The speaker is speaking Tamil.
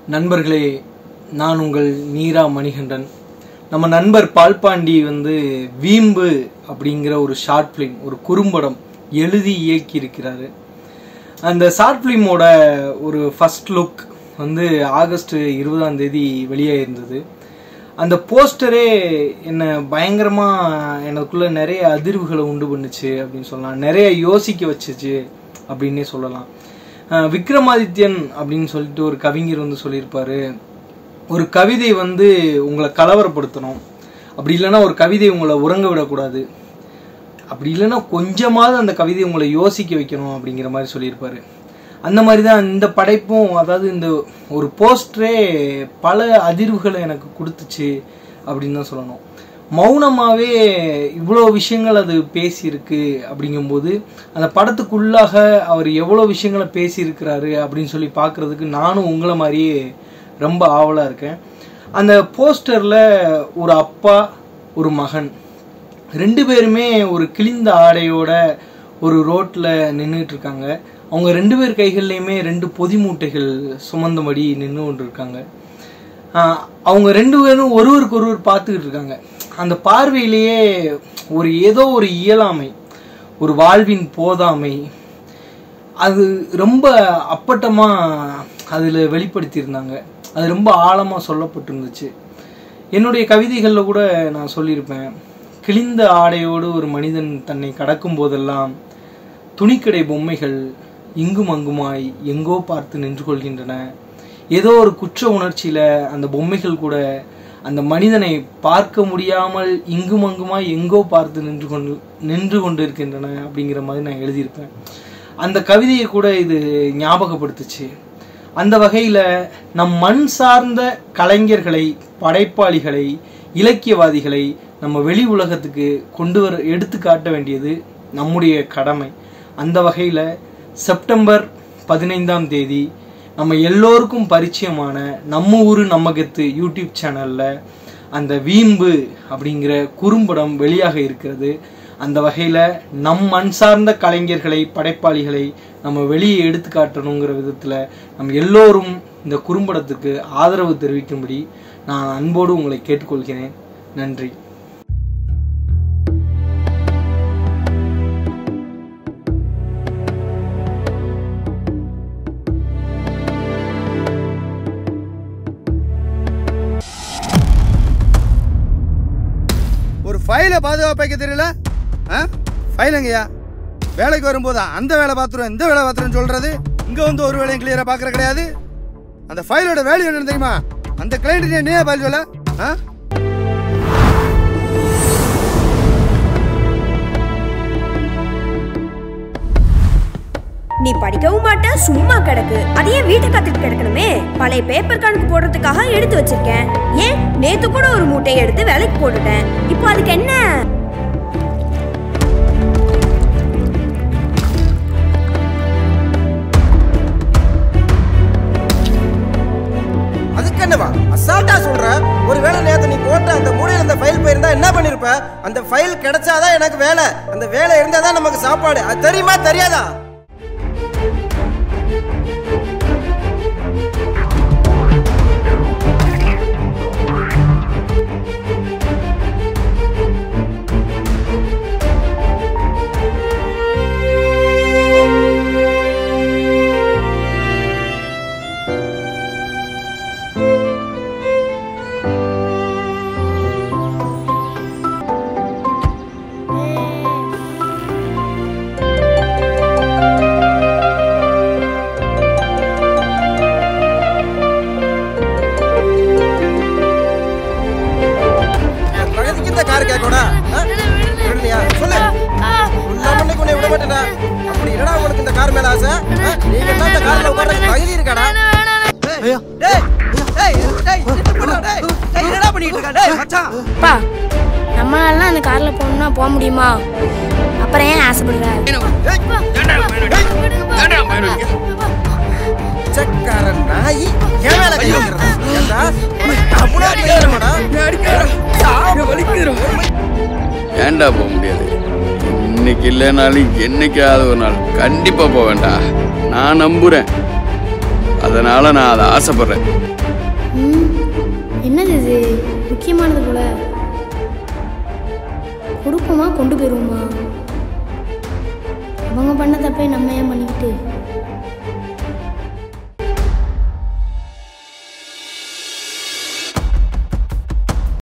நண்பர்களே நான் உங்கள் நீரா மணிகண்டன் நம்ம நண்பர் பால்பாண்டி வந்து வீம்பு அப்படிங்கிற ஒரு ஷார்ட் ஃபிலிம் ஒரு குறும்படம் எழுதி இயக்கி இருக்கிறாரு அந்த ஷார்ட் ஃபிலிமோட ஒரு ஃபர்ஸ்ட் லுக் வந்து ஆகஸ்ட் இருபதாம் தேதி வெளியாயிருந்தது அந்த போஸ்டரே என்னை பயங்கரமா எனக்குள்ள நிறைய அதிர்வுகளை உண்டு பண்ணுச்சு அப்படின்னு சொல்லலாம் நிறைய யோசிக்க வச்சுச்சு அப்படின்னே சொல்லலாம் அஹ் விக்ரமாதித்யன் அப்படின்னு சொல்லிட்டு ஒரு கவிஞர் வந்து சொல்லியிருப்பாரு ஒரு கவிதை வந்து உங்களை கலவரப்படுத்தணும் அப்படி இல்லைன்னா ஒரு கவிதை உங்களை உறங்க விடக்கூடாது அப்படி இல்லைன்னா கொஞ்சமாவது அந்த கவிதை உங்களை யோசிக்க வைக்கணும் அப்படிங்கிற மாதிரி சொல்லியிருப்பாரு அந்த மாதிரி தான் இந்த படைப்பும் அதாவது இந்த ஒரு போஸ்டரே பல அதிர்வுகளை எனக்கு கொடுத்துச்சு அப்படின்னு தான் சொல்லணும் மௌனமாவே இவ்வளோ விஷயங்கள் அது பேசியிருக்கு அப்படிங்கும்போது அந்த படத்துக்குள்ளாக அவர் எவ்வளோ விஷயங்களை பேசியிருக்கிறாரு அப்படின்னு சொல்லி பார்க்கறதுக்கு நானும் உங்களை மாதிரியே ரொம்ப ஆவலாக இருக்கேன் அந்த போஸ்டரில் ஒரு அப்பா ஒரு மகன் ரெண்டு பேருமே ஒரு கிழிந்த ஆடையோட ஒரு ரோட்ல நின்றுட்டு இருக்காங்க அவங்க ரெண்டு பேர் கைகள்லையுமே ரெண்டு பொதி மூட்டைகள் சுமந்தபடி நின்று கொண்டு இருக்காங்க ஆஹ் அவங்க ரெண்டு பேரும் ஒருவருக்கு ஒருவர் பார்த்துக்கிட்டு இருக்காங்க அந்த பார்வையிலேயே ஒரு ஏதோ ஒரு இயலாமை ஒரு வாழ்வின் போதாமை அது ரொம்ப அப்பட்டமா அதுல வெளிப்படுத்தியிருந்தாங்க அது ரொம்ப ஆழமா சொல்லப்பட்டிருந்துச்சு என்னுடைய கவிதைகள்ல கூட நான் சொல்லியிருப்பேன் கிழிந்த ஆடையோடு ஒரு மனிதன் தன்னை கடக்கும் போதெல்லாம் துணிக்கடை பொம்மைகள் இங்கும் அங்குமாய் எங்கோ பார்த்து நின்று கொள்கின்றன ஏதோ ஒரு குற்ற உணர்ச்சியில அந்த பொம்மைகள் கூட அந்த மனிதனை பார்க்க முடியாமல் இங்கும் அங்குமாய் எங்கோ பார்த்து நின்று கொண்டு நின்று கொண்டு இருக்கின்றன அப்படிங்கிற மாதிரி நான் எழுதியிருப்பேன் அந்த கவிதையை கூட இது ஞாபகப்படுத்துச்சு அந்த வகையில நம் மண் சார்ந்த கலைஞர்களை படைப்பாளிகளை இலக்கியவாதிகளை நம்ம வெளி உலகத்துக்கு கொண்டு வர எடுத்து காட்ட வேண்டியது நம்முடைய கடமை அந்த வகையில செப்டம்பர் பதினைந்தாம் தேதி நம்ம எல்லோருக்கும் பரிச்சயமான நம்ம ஊரு நம்ம கெத்து யூடியூப் சேனல்ல அந்த வீம்பு அப்படிங்கிற குறும்படம் வெளியாக இருக்கிறது அந்த வகையில நம் மண் சார்ந்த கலைஞர்களை படைப்பாளிகளை நம்ம வெளியே எடுத்து காட்டணுங்கிற விதத்துல நம்ம எல்லோரும் இந்த குறும்படத்துக்கு ஆதரவு தெரிவிக்கும்படி நான் அன்போடு உங்களை கேட்டுக்கொள்கிறேன் நன்றி ஒரு ஃபைலை பாதுகாப்பு வைக்க தெரியல ஆ ஃபைலுங்கய்யா வேலைக்கு வரும்போது அந்த வேலை பார்த்துருவேன் இந்த வேலை பார்த்துருவேன் சொல்றது இங்க வந்து ஒரு வேலையும் கிளியரா பார்க்கற கிடையாது அந்த ஃபைலோட வேல்யூ என்ன தெரியுமா அந்த கிளைண்ட் நீ பதில் சொல்ல ஆ நீ படிக்கவும் மாட்ட சும்மா கிடக்கு அதையே வீட்டை கத்துட்டு கிடக்கணுமே பழைய பேப்பர் கணக்கு போடுறதுக்காக எடுத்து வச்சிருக்கேன் ஏன் நேத்து கூட ஒரு மூட்டையை எடுத்து வேலைக்கு போட்டுட்டேன் இப்போ அதுக்கு என்ன அதுக்கு என்னவா அசால்ட்டா சொல்ற ஒருவேளை நேத்து நீ போட்ட அந்த மூலையில அந்த ஃபைல் போயிருந்தா என்ன பண்ணிருப்ப அந்த ஃபைல் கிடைச்சாதான் எனக்கு வேலை அந்த வேலை இருந்தாதான் நமக்கு சாப்பாடு அது தெரியுமா தெரியாதா பகுதிக்கு இந்த கார் கேட்கக்கூடா விடுறியா சொல்லு உள்ள மண்ணுக்கு உன்னை விட மாட்டேடா அப்படி என்னடா உனக்கு இந்த கார் மேல ஆசை ஆ? நீங்க என்ன இந்த கார்ல உட்கார்றதுக்கு தகுதி இருக்காடா ஐயா டேய் டேய் டேய் என்னடா டேய் டேய் என்னடா பண்ணிட்டு இருக்க டேய் மச்சான் அப்பா நம்மளால அந்த கார்ல போகணும்னா போக முடியுமா அப்புறம் ஏன் ஆசைப்படுற பிச்சைக்காரன் நாய் என் மேல கை வைக்கிறதா? ஏண்டா? உனக்கு அவ்வளோ தைரியமாடா? ஏன்டா போக முடியாது இன்னைக்கு இல்லைனாலும் என்னைக்காவது ஒரு நாள் கண்டிப்பா போவேன்டா நான் நம்புறேன் அதனால நான் அதை ஆசைப்படுறேன் ம் என்னது இது முக்கியமானது போல கொடுப்போமா கொண்டு போயிடுவோமா அவங்க பண்ண தப்பே நம்ம ஏன் பண்ணிக்கிட்டு